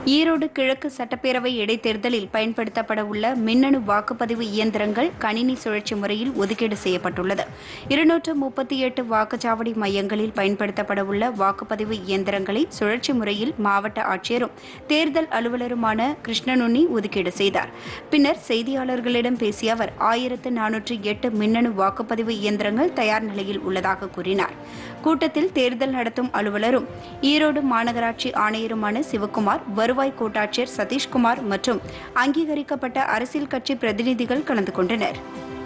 ஈரோடு கிழக்கு சட்டப்பேரவை இடைத்தேர்தலில் பயன்படுத்தப்பட உள்ள மின்னணு வாக்குப்பதிவு இயந்திரங்கள் கணினி சுழற்சி முறையில் ஒதுக்கீடு செய்யப்பட்டுள்ளது இருநூற்று முப்பத்தி எட்டு வாக்குச்சாவடி மையங்களில் பயன்படுத்தப்பட உள்ள வாக்குப்பதிவு இயந்திரங்களை சுழற்சி முறையில் மாவட்ட ஆட்சியரும் தேர்தல் அலுவலருமான கிருஷ்ணனுண்ணி ஒதுக்கீடு செய்தார் பின்னர் செய்தியாளர்களிடம் பேசிய அவர் ஆயிரத்து நானூற்று எட்டு மின்னணு வாக்குப்பதிவு இயந்திரங்கள் தயார் நிலையில் உள்ளதாக கூறினார் கூட்டத்தில் தேர்தல் நடத்தும் அலுவலரும் ஈரோடு மாநகராட்சி ஆணையருமான சிவக்குமார் வருவாய் கோட்டாட்சியர் சதீஷ்குமார் மற்றும் அங்கீகரிக்கப்பட்ட அரசியல் கட்சி பிரதிநிதிகள் கலந்து கொண்டனர்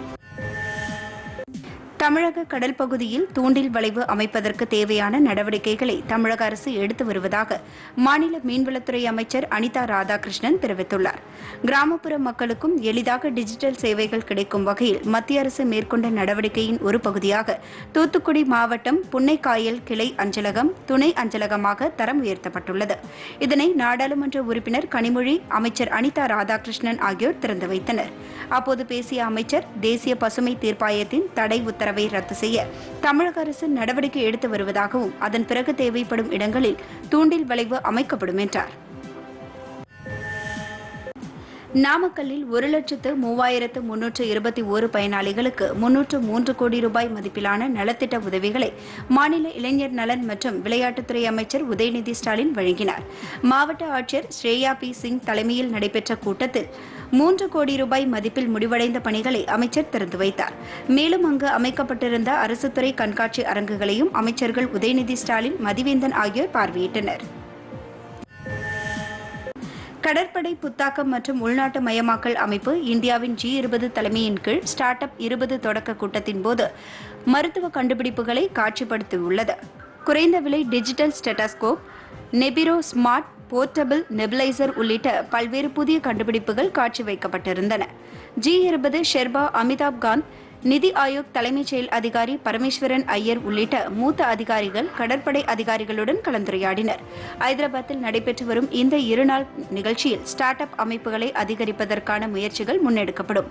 தமிழக கடல் பகுதியில் தூண்டில் வளைவு அமைப்பதற்கு தேவையான நடவடிக்கைகளை தமிழக அரசு எடுத்து வருவதாக மாநில மீன்வளத்துறை அமைச்சர் அனிதா ராதாகிருஷ்ணன் தெரிவித்துள்ளார் கிராமப்புற மக்களுக்கும் எளிதாக டிஜிட்டல் சேவைகள் கிடைக்கும் வகையில் மத்திய அரசு மேற்கொண்ட நடவடிக்கையின் ஒரு பகுதியாக தூத்துக்குடி மாவட்டம் புன்னைக்காயல் கிளை அஞ்சலகம் துணை அஞ்சலகமாக தரம் உயர்த்தப்பட்டுள்ளது இதனை நாடாளுமன்ற உறுப்பினர் கனிமொழி அமைச்சர் அனிதா ராதாகிருஷ்ணன் ஆகியோர் திறந்து வைத்தனர் அப்போது பேசிய அமைச்சர் தேசிய பசுமை தீர்ப்பாயத்தின் தடை உத்தரவை ரத்து செய்ய தமிழக அரசு நடவடிக்கை எடுத்து வருவதாகவும் அதன் பிறகு தேவைப்படும் இடங்களில் தூண்டில் வளைவு அமைக்கப்படும் என்றார் நாமக்கல்லில் ஒரு லட்சத்து மூவாயிரத்து முன்னூற்று இருபத்தி ஒரு பயனாளிகளுக்கு முன்னூற்று மூன்று கோடி ரூபாய் மதிப்பிலான நலத்திட்ட உதவிகளை மாநில இளைஞர் நலன் மற்றும் விளையாட்டுத்துறை அமைச்சர் உதயநிதி ஸ்டாலின் வழங்கினார் மாவட்ட ஆட்சியர் ஸ்ரேயா பி சிங் தலைமையில் நடைபெற்ற கூட்டத்தில் மூன்று கோடி ரூபாய் மதிப்பில் முடிவடைந்த பணிகளை அமைச்சர் திறந்து வைத்தார் மேலும் அங்கு அமைக்கப்பட்டிருந்த அரசு துறை கண்காட்சி அரங்குகளையும் அமைச்சர்கள் உதயநிதி ஸ்டாலின் மதிவேந்தன் ஆகியோர் பார்வையிட்டனர் கடற்படை புத்தாக்கம் மற்றும் உள்நாட்டு மயமாக்கல் அமைப்பு இந்தியாவின் ஜி இருபது தலைமையின் கீழ் ஸ்டார்ட் அப் இருபது தொடக்க கூட்டத்தின் போது மருத்துவ கண்டுபிடிப்புகளை காட்சிப்படுத்தியுள்ளது குறைந்த விலை டிஜிட்டல் ஸ்டெட்டாஸ்கோப் நெபிரோ ஸ்மார்ட் போர்ட்டபிள் நெபிலைசர் உள்ளிட்ட பல்வேறு புதிய கண்டுபிடிப்புகள் காட்சி வைக்கப்பட்டிருந்தன ஜி இருபது ஷெர்பா அமிதாப் காந்த் நிதி ஆயோக் தலைமைச் செயல் அதிகாரி பரமேஸ்வரன் ஐயர் உள்ளிட்ட மூத்த அதிகாரிகள் கடற்படை அதிகாரிகளுடன் கலந்துரையாடினர் ஐதராபாத்தில் நடைபெற்று வரும் இந்த இருநாள் நிகழ்ச்சியில் ஸ்டார்ட் அப் அமைப்புகளை அதிகரிப்பதற்கான முயற்சிகள் முன்னெடுக்கப்படும்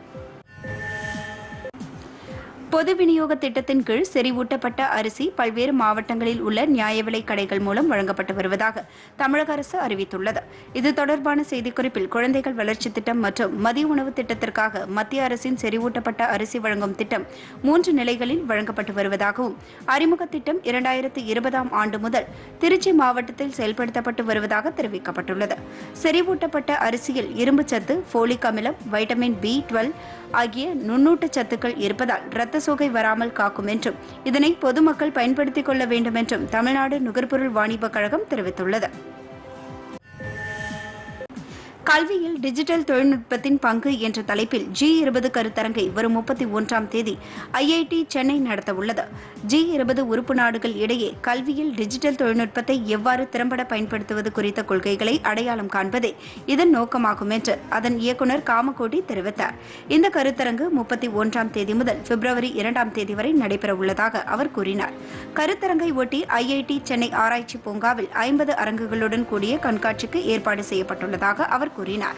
பொது விநியோக திட்டத்தின் கீழ் செறிவூட்டப்பட்ட அரிசி பல்வேறு மாவட்டங்களில் உள்ள நியாய விலைக் கடைகள் மூலம் வழங்கப்பட்டு வருவதாக தமிழக அரசு அறிவித்துள்ளது இது தொடர்பான செய்திக்குறிப்பில் குழந்தைகள் வளர்ச்சி திட்டம் மற்றும் மதிய உணவு திட்டத்திற்காக மத்திய அரசின் செறிவூட்டப்பட்ட அரிசி வழங்கும் திட்டம் மூன்று நிலைகளில் வழங்கப்பட்டு வருவதாகவும் அறிமுக திட்டம் இரண்டாயிரத்து இருபதாம் ஆண்டு முதல் திருச்சி மாவட்டத்தில் செயல்படுத்தப்பட்டு வருவதாக தெரிவிக்கப்பட்டுள்ளது செறிவூட்டப்பட்ட அரிசியில் இரும்புச்சத்து ஃபோலிக் அமிலம் வைட்டமின் பி டுவெல் ஆகிய நுண்ணூட்டச் சத்துக்கள் இருப்பதால் இரத்த சோகை வராமல் காக்கும் என்றும் இதனை பொதுமக்கள் பயன்படுத்திக் கொள்ள வேண்டும் என்றும் தமிழ்நாடு நுகர்பொருள் வாணிபக் கழகம் தெரிவித்துள்ளது கல்வியில் டிஜிட்டல் தொழில்நுட்பத்தின் பங்கு என்ற தலைப்பில் ஜி இருபது கருத்தரங்கை வரும் முப்பத்தி ஒன்றாம் தேதி ஐஐடி சென்னை நடத்தவுள்ளது ஜி இருபது உறுப்பு நாடுகள் இடையே கல்வியில் டிஜிட்டல் தொழில்நுட்பத்தை எவ்வாறு திறம்பட பயன்படுத்துவது குறித்த கொள்கைகளை அடையாளம் காண்பதே இதன் நோக்கமாகும் என்று அதன் இயக்குநர் காமகோடி தெரிவித்தார் இந்த கருத்தரங்கு முப்பத்தி ஒன்றாம் தேதி முதல் பிப்ரவரி இரண்டாம் தேதி வரை நடைபெறவுள்ளதாக அவர் கூறினார் கருத்தரங்கை ஒட்டி ஐஐடி சென்னை ஆராய்ச்சி பூங்காவில் ஐம்பது அரங்குகளுடன் கூடிய கண்காட்சிக்கு ஏற்பாடு செய்யப்பட்டுள்ளதாக அவர் கூறினார்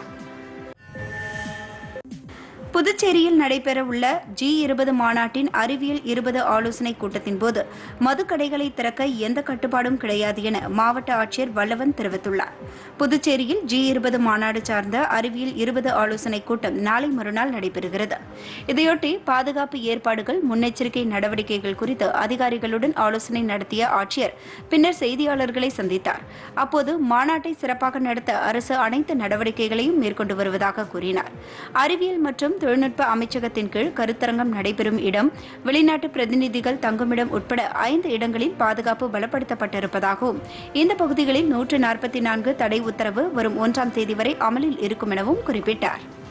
புதுச்சேரியில் நடைபெறவுள்ள ஜி இருபது மாநாட்டின் அறிவியல் இருபது ஆலோசனைக் கூட்டத்தின் போது மதுக்கடைகளை திறக்க எந்த கட்டுப்பாடும் கிடையாது என மாவட்ட ஆட்சியர் வல்லவன் தெரிவித்துள்ளார் புதுச்சேரியில் ஜி இருபது மாநாடு சார்ந்த அறிவியல் இருபது ஆலோசனைக் கூட்டம் நாளை மறுநாள் நடைபெறுகிறது இதையொட்டி பாதுகாப்பு ஏற்பாடுகள் முன்னெச்சரிக்கை நடவடிக்கைகள் குறித்து அதிகாரிகளுடன் ஆலோசனை நடத்திய ஆட்சியர் பின்னர் செய்தியாளர்களை சந்தித்தார் அப்போது மாநாட்டை சிறப்பாக நடத்த அரசு அனைத்து நடவடிக்கைகளையும் மேற்கொண்டு வருவதாக கூறினார் அறிவியல் மற்றும் தொழில்நுட்ப அமைச்சகத்தின் கீழ் கருத்தரங்கம் நடைபெறும் இடம் வெளிநாட்டு பிரதிநிதிகள் தங்குமிடம் உட்பட ஐந்து இடங்களில் பாதுகாப்பு பலப்படுத்தப்பட்டிருப்பதாகவும் இந்த பகுதிகளில் நூற்று நாற்பத்தி நான்கு தடை உத்தரவு வரும் ஒன்றாம் தேதி வரை அமலில் இருக்கும் எனவும் குறிப்பிட்டார்